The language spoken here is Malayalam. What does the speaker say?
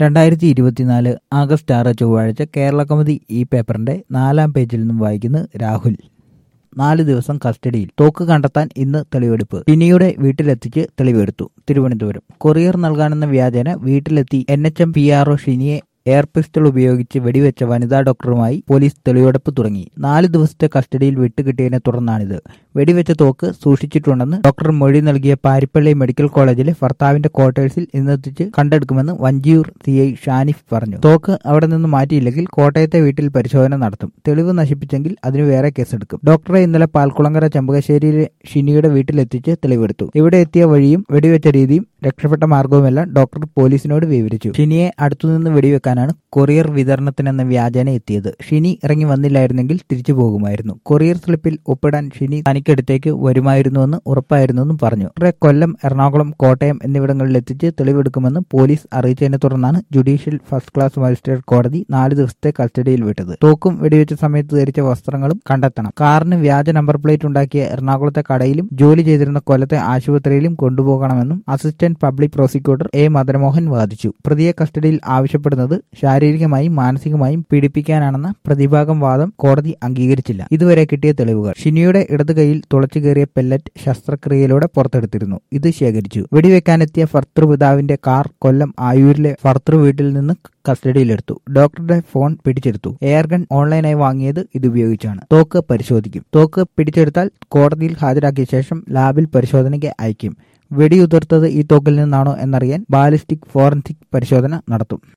രണ്ടായിരത്തി ഇരുപത്തിനാല് ആഗസ്റ്റ് ആറ് ചൊവ്വാഴ്ച കേരള കൗമുദി ഈ പേപ്പറിന്റെ നാലാം പേജിൽ നിന്നും വായിക്കുന്നു രാഹുൽ നാല് ദിവസം കസ്റ്റഡിയിൽ തോക്ക് കണ്ടെത്താൻ ഇന്ന് തെളിവെടുപ്പ് ഷിനിയുടെ വീട്ടിലെത്തിച്ച് തെളിവെടുത്തു തിരുവനന്തപുരം കൊറിയർ നൽകാനെന്ന വ്യാജേന വീട്ടിലെത്തി N H M P R O ഷിനിയെ എയർ പിസ്റ്റൾ ഉപയോഗിച്ച് വെടിവെച്ച വനിതാ ഡോക്ടറുമായി പോലീസ് തെളിവെടുപ്പ് തുടങ്ങി നാല് ദിവസത്തെ കസ്റ്റഡിയിൽ വിട്ടുകിട്ടിയതിനെ തുടർന്നാണിത് വെടിവെച്ച തോക്ക് സൂക്ഷിച്ചിട്ടുണ്ടെന്ന് ഡോക്ടർ മൊഴി നൽകിയ പാരിപ്പള്ളി മെഡിക്കൽ കോളേജിലെ ഭർത്താവിന്റെ ക്വാർട്ടേഴ്സിൽ ഇന്നെത്തിച്ച് കണ്ടെടുക്കുമെന്ന് വഞ്ചിയൂർ സി ഐ ഷാനിഫ് പറഞ്ഞു തോക്ക് അവിടെ നിന്ന് മാറ്റിയില്ലെങ്കിൽ കോട്ടയത്തെ വീട്ടിൽ പരിശോധന നടത്തും തെളിവ് നശിപ്പിച്ചെങ്കിൽ അതിന് വേറെ കേസെടുക്കും ഡോക്ടറെ ഇന്നലെ പാൽക്കുളങ്കര ചെമ്പകശ്ശേരിയിലെ ഷിനിയുടെ വീട്ടിലെത്തിച്ച് തെളിവെടുത്തു ഇവിടെ എത്തിയ വഴിയും വെടിവെച്ച രീതിയും രക്ഷപ്പെട്ട മാർഗവുമെല്ലാം ഡോക്ടർ പോലീസിനോട് വിവരിച്ചു ഷിനിയെ അടുത്തുനിന്ന് വെടിവെക്കാനാണ് കൊറിയർ വിതരണത്തിനെന്ന വ്യാജേന എത്തിയത് ഷിനി ഇറങ്ങി വന്നില്ലായിരുന്നെങ്കിൽ തിരിച്ചു പോകുമായിരുന്നു കൊറിയർ സ്ലിപ്പിൽ ഒപ്പിടാൻ ഷിനി തനിക്കടുത്തേക്ക് വരുമായിരുന്നുവെന്ന് ഉറപ്പായിരുന്നെന്നും പറഞ്ഞു ഡോക്ടറെ കൊല്ലം എറണാകുളം കോട്ടയം എന്നിവിടങ്ങളിൽ എത്തിച്ച് തെളിവെടുക്കുമെന്ന് പോലീസ് അറിയിച്ചതിനെ തുടർന്നാണ് ജുഡീഷ്യൽ ഫസ്റ്റ് ക്ലാസ് മജിസ്ട്രേറ്റ് കോടതി നാല് ദിവസത്തെ കസ്റ്റഡിയിൽ വിട്ടത് തോക്കും വെടിവെച്ച സമയത്ത് ധരിച്ച വസ്ത്രങ്ങളും കണ്ടെത്തണം കാറിന് വ്യാജ നമ്പർ പ്ലേറ്റ് ഉണ്ടാക്കിയ എറണാകുളത്തെ കടയിലും ജോലി ചെയ്തിരുന്ന കൊല്ലത്തെ ആശുപത്രിയിലും കൊണ്ടുപോകണമെന്നും assistant public prosecutor A Madanamohan വാദിച്ചു പ്രതിയെ കസ്റ്റഡിയിൽ ആവശ്യപ്പെടുന്നത് ശാരീരികമായും മാനസികമായും പീഡിപ്പിക്കാനാണെന്ന പ്രതിഭാഗം വാദം കോടതി അംഗീകരിച്ചില്ല ഇതുവരെ കിട്ടിയ തെളിവുകൾ ഷിനിയുടെ ഇടതു കൈയിൽ തുളച്ചു കയറിയ പെല്ലറ്റ് ശസ്ത്രക്രിയയിലൂടെ പുറത്തെടുത്തിരുന്നു ഇത് ശേഖരിച്ചു വെടിവെക്കാനെത്തിയ ഭർത്തൃപിതാവിന്റെ കാർ കൊല്ലം ആയൂരിലെ ഭർത്തൃ വീട്ടിൽ നിന്ന് കസ്റ്റഡിയിലെടുത്തു ഡോക്ടറുടെ ഫോൺ പിടിച്ചെടുത്തു എയർ ഗൺ ഓൺലൈനായി വാങ്ങിയത് ഇതുപയോഗിച്ചാണ് തോക്ക് പരിശോധിക്കും തോക്ക് പിടിച്ചെടുത്താൽ കോടതിയിൽ ഹാജരാക്കിയ ശേഷം ലാബിൽ പരിശോധനയ്ക്ക് അയക്കും വെടിയുതിർത്തത് ഈ തോക്കിൽ നിന്നാണോ എന്നറിയാൻ ബാലിസ്റ്റിക് ഫോറൻസിക് പരിശോധന നടത്തും